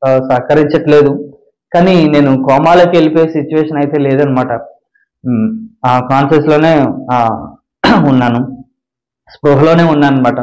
ఆ, సహకరించట్లేదు కానీ నేను కోమాలోకి వెళ్ళిపోయే సిచ్యువేషన్ అయితే లేదనమాట ఉమ్, ఆ కాన్షియస్ లోనే ఆ, ఉన్నాను స్పృహలోనే ఉన్నాను అనమాట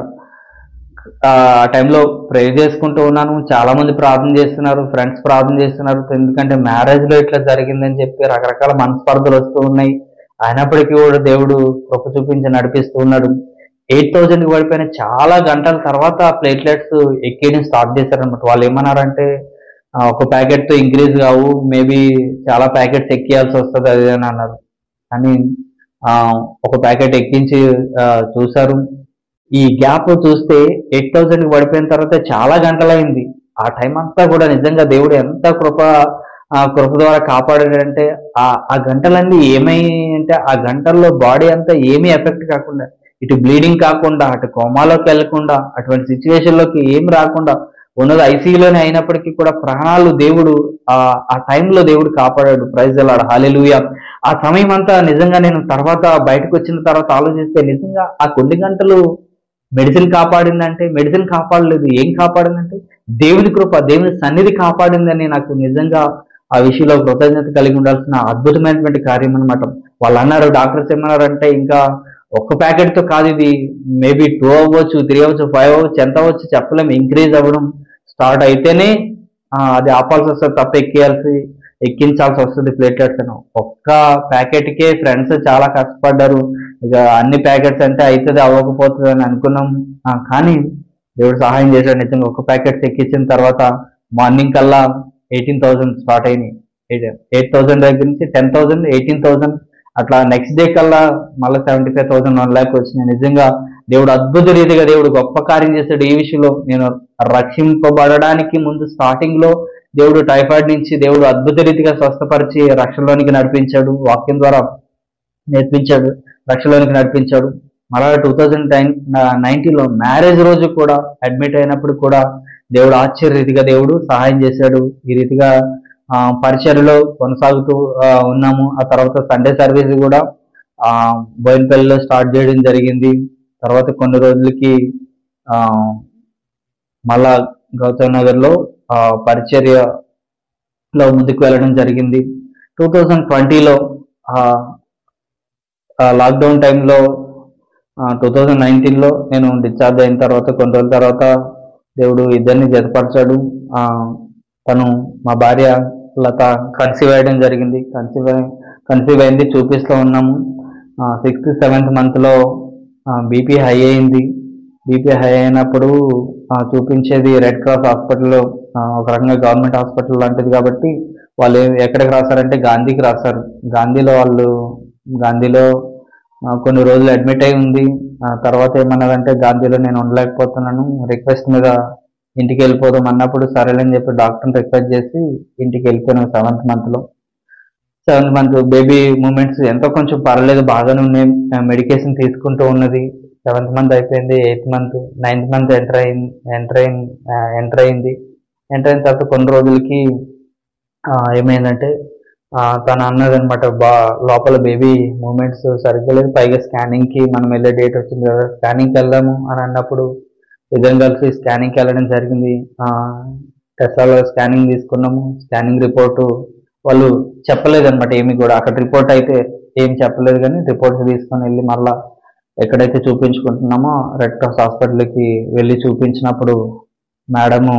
ఆ టైంలో ప్రే చేసుకుంటూ ఉన్నాను చాలా మంది ప్రార్థన చేస్తున్నారు ఫ్రెండ్స్ ప్రార్థన చేస్తున్నారు ఎందుకంటే మ్యారేజ్ లో ఇట్లా జరిగిందని చెప్పి రకరకాల మనస్పర్ధలు వస్తూ ఉన్నాయి అయినప్పటికీ కూడా దేవుడు కృప చూపించి నడిపిస్తూ ఉన్నాడు ఎయిట్ థౌజండ్ కి పడిపోయిన చాలా గంటల తర్వాత ప్లేట్లెట్స్ ఎక్కేయడం స్టార్ట్ చేశారనమాట వాళ్ళు ఏమన్నారంటే ఆ, ఒక ప్యాకెట్ తో ఇంక్రీజ్ కావు మేబీ చాలా ప్యాకెట్స్ ఎక్కియాల్సి వస్తుంది అది అని అన్నారు కానీ ఆ, ఒక ప్యాకెట్ ఎక్కించి ఆ, చూశారు ఈ గ్యాప్ చూస్తే ఎయిట్ థౌసండ్ కి పడిపోయిన తర్వాత చాలా గంటలైంది ఆ టైం అంతా కూడా నిజంగా దేవుడు ఎంత కృప ఆ కృప ద్వారా కాపాడాడంటే ఆ ఆ గంటలన్నీ ఏమై అంటే ఆ గంటల్లో బాడీ అంతా ఏమీ ఎఫెక్ట్ కాకుండా ఇటు బ్లీడింగ్ కాకుండా అటు కోమాలోకి వెళ్లకుండా అటువంటి సిచ్యువేషన్ లోకి ఏం రాకుండా ఉన్నది ఐసీయూలోనే అయినప్పటికీ కూడా ప్రాణాలు దేవుడు ఆ ఆ టైంలో దేవుడు కాపాడాడు ప్రైజ్ అలాడు హాలెలుయా ఆ సమయం అంతా నిజంగా నేను తర్వాత బయటకు వచ్చిన తర్వాత ఆలోచిస్తే నిజంగా ఆ కొన్ని గంటలు మెడిసిన్ కాపాడిందంటే మెడిసిన్ కాపాడలేదు ఏం కాపాడిందంటే దేవుని కృప దేవుని సన్నిధి కాపాడిందని నాకు నిజంగా ఆ విషయంలో కృతజ్ఞత కలిగి ఉండాల్సిన అద్భుతమైనటువంటి కార్యం అనమాట వాళ్ళు అన్నారు డాక్టర్స్ ఏమన్నారంటే ఇంకా ఒక్క ప్యాకెట్ తో కాదు ఇది మేబీ టూ అవ్వచ్చు త్రీ అవ్వచ్చు ఫైవ్ అవ్వచ్చు ఎంత అవ్వచ్చు చెప్పలేము ఇంక్రీజ్ అవ్వడం స్టార్ట్ అయితేనే ఆ, అది ఆపాల్సి వస్తుంది తప్ప ఎక్కియాల్సి ఎక్కించాల్సి వస్తుంది ప్లేట్లెట్స్ అని ఒక్క ప్యాకెట్ కే ఫ్రెండ్స్ చాలా కష్టపడ్డారు ఇక అన్ని ప్యాకెట్స్ అంటే అవుతుంది అవ్వకపోతుంది అని అనుకున్నాం ఆ, కానీ దేవుడు సహాయం చేశాడు నిజంగా ఒక ప్యాకెట్స్ ఎక్కించిన తర్వాత మార్నింగ్ కల్లా ఎయిటీన్ థౌసండ్ స్టార్ట్ అయినాయి ఎయిట్ థౌసండ్ దగ్గర నుంచి టెన్ థౌసండ్ ఎయిటీన్ థౌసండ్ అట్లా నెక్స్ట్ డే కల్లా మళ్ళీ seventy five thousand one lakh వచ్చినాయి నిజంగా దేవుడు అద్భుత రీతిగా దేవుడు గొప్ప కార్యం చేశాడు ఈ విషయంలో నేను రక్షింపబడడానికి ముందు స్టార్టింగ్ లో దేవుడు టైఫాయిడ్ నుంచి దేవుడు అద్భుత రీతిగా స్వస్థపరిచి రక్షణలోనికి నడిపించాడు వాక్యం ద్వారా నేర్పించాడు రక్షణలోనికి నడిపించాడు మరలా టూ థౌజండ్ నైన్టీన్లో మ్యారేజ్ రోజు కూడా అడ్మిట్ అయినప్పుడు కూడా దేవుడు ఆశ్చర్య రీతిగా దేవుడు సహాయం చేశాడు ఈ రీతిగా ఆ, పరిచర్యలో కొనసాగుతూ ఆ, ఉన్నాము ఆ తర్వాత సండే సర్వీస్ కూడా ఆ బోయినపల్లిలో స్టార్ట్ చేయడం జరిగింది తర్వాత కొన్ని రోజులకి ఆ మళ్ళా గౌతమ్ నగర్ లో ఆ, పరిచర్యలో ముందుకు వెళ్ళడం జరిగింది టూ థౌజండ్ ట్వంటీలో లాక్డౌన్ టైంలో టూ థౌజండ్ నైన్టీన్లో నేను డిశ్చార్జ్ అయిన తర్వాత కొన్ని రోజుల తర్వాత దేవుడు ఇద్దరిని జతపరిచాడు ఆ, తను మా భార్య లత కన్సీవ్ అయ్యడం జరిగింది కన్సీవ్ కన్సీవ్ అయింది చూపిస్తూ ఉన్నాము సిక్స్త్ సెవెంత్ మంత్లో బీపీ హై అయింది బీపీ హై అయినప్పుడు ఆ, చూపించేది రెడ్ క్రాస్ హాస్పిటల్లో ఒక రకంగా గవర్నమెంట్ హాస్పిటల్ లాంటిది కాబట్టి వాళ్ళు ఏ- ఎక్కడికి రాశారంటే గాంధీకి రాశారు గాంధీలో వాళ్ళు గాంధీలో ఆ, కొన్ని రోజులు అడ్మిట్ అయి ఉంది ఆ, తర్వాత ఏమన్నదంటే గాంధీలో నేను ఉండలేకపోతున్నాను రిక్వెస్ట్ మీద ఇంటికి వెళ్ళిపోదాం అన్నప్పుడు సరేలేని చెప్పి డాక్టర్ని రిక్వెస్ట్ చేసి ఇంటికి వెళ్ళిపోయాను సెవెంత్ మంత్లో సెవెంత్ మంత్ బేబీ మూమెంట్స్ ఎంతో కొంచెం పర్లేదు బాగానే ఉన్నాయి మెడికేషన్ తీసుకుంటూ ఉన్నది సెవెంత్ మంత్ అయిపోయింది eighth month ninth month enter అయింది ఎంటర్ అయింది ఎంటర్ అయింది ఎంటర్ అయిన తర్వాత కొన్ని రోజులకి ఆ, ఏమైందంటే ఆ, తను అన్నది అనమాట బా లోపల బేబీ మూమెంట్స్ సరిగ్గా లేదు పైగా స్కానింగ్ కి మనం వెళ్ళే డేట్ వచ్చింది కదా స్కానింగ్ కి వెళ్దాము అని అన్నప్పుడు ఇద్దరం కలిసి స్కానింగ్ కి వెళ్ళడం జరిగింది టెస్టాలో స్కానింగ్ తీసుకున్నాము స్కానింగ్ రిపోర్టు వాళ్ళు చెప్పలేదు అనమాట ఏమి కూడా అక్కడ రిపోర్ట్ అయితే ఏం చెప్పలేదు కానీ రిపోర్ట్స్ తీసుకొని వెళ్ళి మళ్ళా ఎక్కడైతే చూపించుకుంటున్నామో రెడ్ క్రాస్ హాస్పిటల్కి వెళ్ళి చూపించినప్పుడు మేడము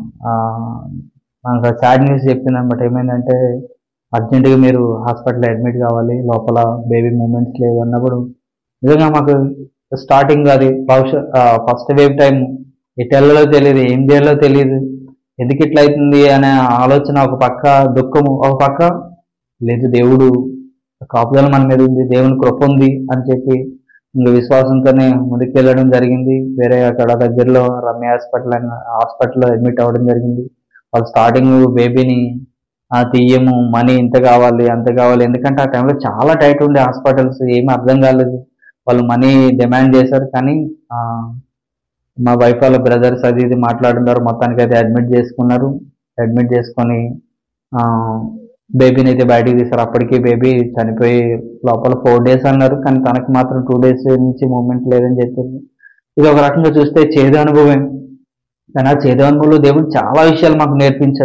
మనకు సాడ్ న్యూస్ చెప్పింది అనమాట ఏమైందంటే అర్జెంటుగా మీరు హాస్పిటల్ అడ్మిట్ కావాలి లోపల బేబీ మూమెంట్స్ లేవు అన్నప్పుడు నిజంగా మాకు స్టార్టింగ్ అది భవిష్యత్ ఫస్ట్ వేవ్ టైం ఎటు వెళ్ళలో తెలియదు ఏం చేయాలో తెలియదు ఎందుకు ఇట్లా అవుతుంది అనే ఆలోచన ఒక పక్క దుఃఖము ఒక పక్క లేదు దేవుడు కాపుదల మన మీద ఉంది దేవుని కృప ఉంది అని చెప్పి ఇంక విశ్వాసంతోనే ముందుకు వెళ్ళడం జరిగింది వేరే అక్కడ దగ్గరలో రమ్య హాస్పిటల్ అన్న హాస్పిటల్లో అడ్మిట్ అవ్వడం జరిగింది వాళ్ళు స్టార్టింగ్ బేబీని ఆ తీయము మనీ ఇంత కావాలి అంత కావాలి ఎందుకంటే ఆ టైంలో చాలా టైట్ ఉండే హాస్పిటల్స్ ఏమీ అర్థం కాలేదు వాళ్ళు మనీ డిమాండ్ చేశారు కానీ ఆ, మా వైఫ్ వాళ్ళ బ్రదర్స్ అది ఇది మాట్లాడున్నారు మొత్తానికి అయితే అడ్మిట్ చేసుకున్నారు అడ్మిట్ చేసుకొని బేబీని అయితే బయటికి తీశారు అప్పటికి బేబీ చనిపోయి లోపల ఫోర్ డేస్ అన్నారు కానీ తనకి మాత్రం టూ డేస్ నుంచి మూమెంట్ లేదని చెప్పింది ఇది ఒక రకంగా చూస్తే చేదు అనుభవం కానీ ఆ చేదు అనుభవంలో దేవుడు చాలా విషయాలు మాకు నేర్పించాడు